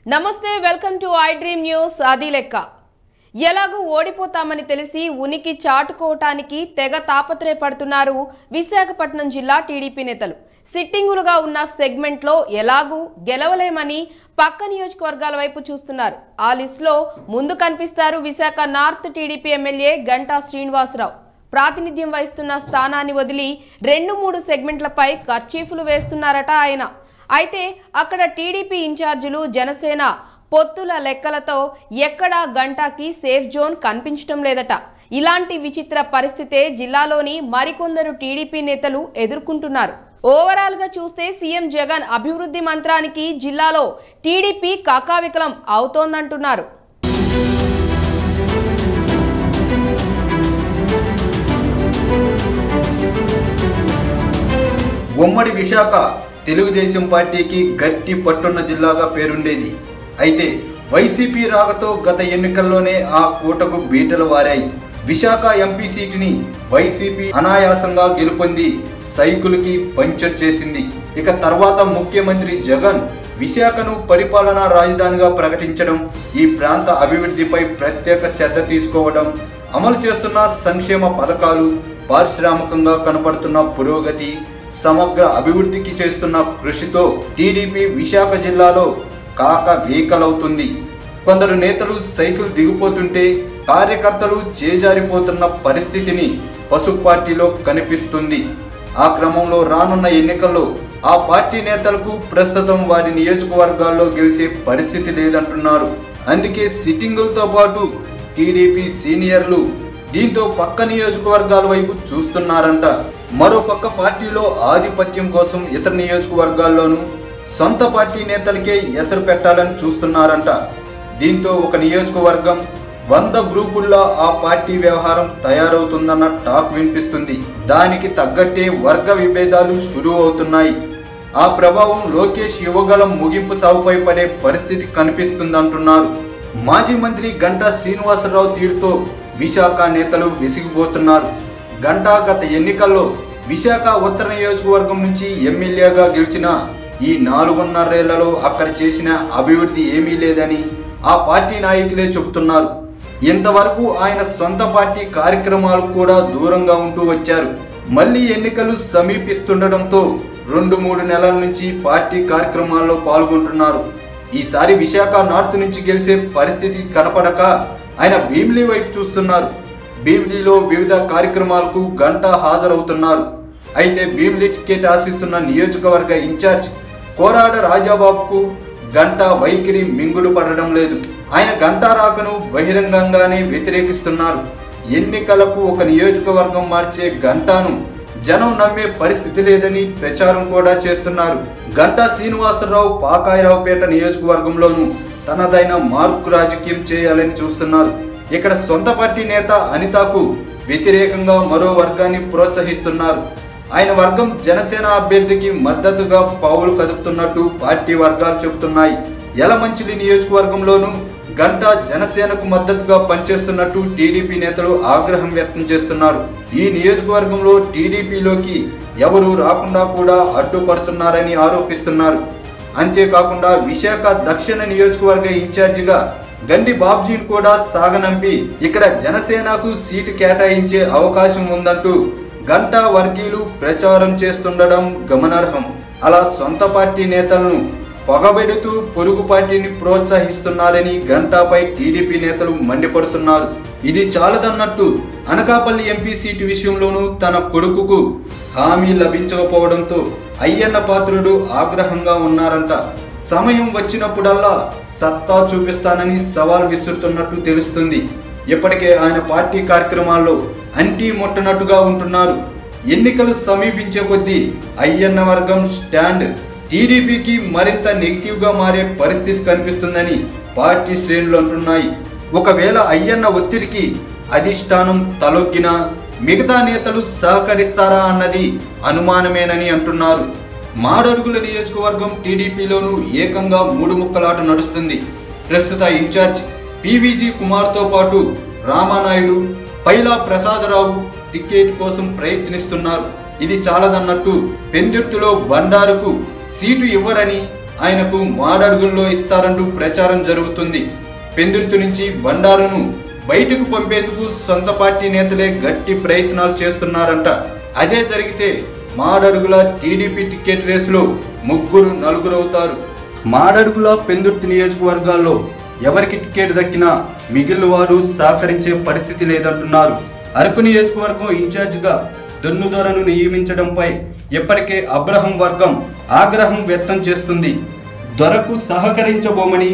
నమస్తే welcome to iDream news అది లెక్క ఎలాగూ ఓడిపోతామని తెలిసి ఉనికి చాటుకోవటానికి తెగ తాపత్రయపడుతున్నారు విశాఖపట్నం జిల్లా టీడీపీ నేతలు సిట్టింగులుగా ఉన్న సెగ్మెంట్లో ఎలాగూ గెలవలేమని పక్క నియోజకవర్గాల వైపు చూస్తున్నారు ఆ లిస్టులో ముందు కనిపిస్తారు Visakha North TDP MLA Ganta Srinivasarao ప్రాతినిధ్యం వహిస్తున్న స్థానాన్ని వదిలి రెండు మూడు సెగ్మెంట్లపై కర్చీఫ్లు వేస్తున్నారట ఆయన అయితే అక్కడ టీడీపీ ఇన్ఛార్జీలు జనసేన పొత్తుల లెక్కలతో ఎక్కడా గంటాకి సేఫ్ జోన్ కనిపించడం లేదట ఇలాంటి విచిత్ర పరిస్థితే జిల్లాలోని మరికొందరు టీడీపీ నేతలు ఎదుర్కొంటున్నారు ఓవరాల్ గా చూస్తే సీఎం జగన్ అభివృద్ధి మంత్రానికి జిల్లాలో టీడీపీ కాకావికలం అవుతోందంటున్నారు ఉమ్మడి విశాఖ తెలుగుదేశం పార్టీకి గట్టి పట్టున్న జిల్లాగా పేరుండేది అయితే వైసీపీ రాకతో గత ఎన్నికల్లోనే ఆ కూటకు బీటలు వారాయి విశాఖ ఎంపీ సీటుని వైసీపీ అనాయాసంగా గెలుపొంది సైకిల్కి పంచర్ చేసింది ఇక తర్వాత ముఖ్యమంత్రి జగన్ విశాఖను పరిపాలనా రాజధానిగా ప్రకటించడం ఈ ప్రాంత అభివృద్ధిపై ప్రత్యేక శ్రద్ధ తీసుకోవడం అమలు చేస్తున్న సంక్షేమ పథకాలు పారిశ్రామికంగా కనపడుతున్న పురోగతి సమగ్ర అభివృద్ధికి చేస్తున్న కృషితో టీడీపీ విశాఖ జిల్లాలో కాక వీకలవుతుంది కొందరు నేతలు సైకిల్ దిగిపోతుంటే కార్యకర్తలు చేజారిపోతున్న పరిస్థితిని పసుపు పార్టీలో కనిపిస్తుంది ఆ క్రమంలో రానున్న ఎన్నికల్లో ఆ పార్టీ నేతలకు ప్రస్తుతం వారి నియోజకవర్గాల్లో గెలిచే పరిస్థితి లేదంటున్నారు అందుకే సిట్టింగులతో పాటు టీడీపీ సీనియర్లు దీంతో పక్క నియోజకవర్గాల వైపు చూస్తున్నారంట మరో పక్క పార్టీలో ఆధిపత్యం కోసం ఇతర నియోజకవర్గాల్లోనూ సొంత పార్టీ నేతలకే ఎసరు పెట్టాలని చూస్తున్నారంట దీంతో ఒక నియోజకవర్గం వంద గ్రూపుల్లో ఆ పార్టీ వ్యవహారం తయారవుతుందన్న టాక్ వినిపిస్తుంది దానికి తగ్గట్టే వర్గ విభేదాలు షురూ అవుతున్నాయి ఆ ప్రభావం లోకేష్ యువగలం ముగింపు సాగుపై పడే పరిస్థితి కనిపిస్తుందంటున్నారు మాజీ మంత్రి గంటా శ్రీనివాసరావు తీరుతో విశాఖ నేతలు విసిగిపోతున్నారు గంటా గత ఎన్నికల్లో విశాఖ ఉత్తర నియోజకవర్గం నుంచి ఎమ్మెల్యేగా గెలిచిన ఈ నాలుగున్నరేళ్లలో అక్కడ చేసిన అభివృద్ధి ఏమీ లేదని ఆ పార్టీ నాయకులే చెబుతున్నారు ఇంతవరకు ఆయన సొంత పార్టీ కార్యక్రమాలు కూడా దూరంగా ఉంటూ వచ్చారు మళ్ళీ ఎన్నికలు సమీపిస్తుండటంతో రెండు మూడు నెలల నుంచి పార్టీ కార్యక్రమాల్లో పాల్గొంటున్నారు ఈసారి విశాఖ నార్త్ నుంచి గెలిచే పరిస్థితి కనపడక ఆయన భీమిలీ వైపు చూస్తున్నారు భీమిలీలో వివిధ కార్యక్రమాలకు గంట హాజరవుతున్నారు అయితే భీమిలీ టికెట్ ఆశిస్తున్న నియోజకవర్గ ఇన్ఛార్జ్ కోరాడ రాజాబాబుకు గంట వైఖరి మింగుడు పడడం లేదు ఆయన గంటా రాకను బహిరంగంగానే వ్యతిరేకిస్తున్నారు ఎన్నికలకు ఒక నియోజకవర్గం మార్చే గంటాను జనం నమ్మే పరిస్థితి లేదని ప్రచారం కూడా చేస్తున్నారు గంటా శ్రీనివాసరావు పాకాయరావుపేట నియోజకవర్గంలోనూ తనదైన మార్పు రాజకీయం చేయాలని చూస్తున్నారు ఇక్కడ సొంత పార్టీ నేత అనితకు వ్యతిరేకంగా మరో వర్గాన్ని ప్రోత్సహిస్తున్నారు ఆయన వర్గం జనసేన అభ్యర్థికి మద్దతుగా పావులు కదుపుతున్నట్టు పార్టీ వర్గాలు చెబుతున్నాయి యలమంచిలి నియోజకవర్గంలోనూ గంటా జనసేనకు మద్దతుగా పనిచేస్తున్నట్టు టీడీపీ నేతలు ఆగ్రహం వ్యక్తం చేస్తున్నారు ఈ నియోజకవర్గంలో టీడీపీలోకి ఎవరు రాకుండా కూడా అడ్డుపడుతున్నారని ఆరోపిస్తున్నారు అంతేకాకుండా విశాఖ దక్షిణ నియోజకవర్గ ఇన్ఛార్జిగా గండి బాబ్జీని కూడా సాగనంపి ఇక్కడ జనసేనకు సీటు కేటాయించే అవకాశం ఉందంటూ గంటా వర్గీయులు ప్రచారం చేస్తుండడం గమనార్హం అలా సొంత పార్టీ నేతలను పొగబెడుతూ పొరుగు పార్టీని ప్రోత్సహిస్తున్నారని గంటాపై టీడీపీ నేతలు మండిపడుతున్నారు ఇది చాలదన్నట్టు అనకాపల్లి ఎంపీ సీటు విషయంలోనూ తన కొడుకుకు హామీ లభించకపోవడంతో అయ్యన్న పాత్రుడు ఆగ్రహంగా ఉన్నారంట సమయం వచ్చినప్పుడల్లా సత్తా చూపిస్తానని సవాల్ విసురుతున్నట్టు తెలుస్తుంది ఇప్పటికే ఆయన పార్టీ కార్యక్రమాల్లో అంటీ ముట్టనట్టుగా ఉంటున్నారు ఎన్నికలు సమీపించే కొద్దీ అయ్యన్న వర్గం స్టాండ్ టీడీపీకి మరింత నెగిటివ్ గా మారే పరిస్థితి కనిపిస్తుందని పార్టీ శ్రేణులు అంటున్నాయి ఒకవేళ అయ్యన్న ఒత్తిడికి అధిష్టానం తలొగ్గినా మిగతా నేతలు సహకరిస్తారా అన్నది అనుమానమేనని అంటున్నారు మారడుగుల నియోజకవర్గం టీడీపీలోనూ ఏకంగా మూడు ముక్కలాట నడుస్తుంది ప్రస్తుత ఇన్ఛార్జ్ పీవీజీ కుమార్తో పాటు రామానాయుడు పైలా ప్రసాదరావు టికెట్ కోసం ప్రయత్నిస్తున్నారు ఇది చాలదన్నట్టు పెందుర్తిలో బండారుకు సీటు ఇవ్వరని ఆయనకు మాడడుగుల్లో ఇస్తారంటూ ప్రచారం జరుగుతుంది పెందుర్తి నుంచి బండారును బయటకు పంపేందుకు సొంత పార్టీ నేతలే గట్టి ప్రయత్నాలు చేస్తున్నారంట అదే జరిగితే మాడడుగుల టీడీపీ టికెట్ రేసులో ముగ్గురు నలుగురు అవుతారు మాడడుగుల పెందుర్తి నియోజకవర్గాల్లో ఎవరికి టికెట్ దక్కినా మిగిలిన వారు సహకరించే పరిస్థితి లేదంటున్నారు అరకు నియోజకవర్గం ఇన్ఛార్జిగా దొన్నుదొరను నియమించడంపై ఇప్పటికే అబ్రహం వర్గం ఆగ్రహం వ్యక్తం చేస్తుంది దొరకు సహకరించబోమని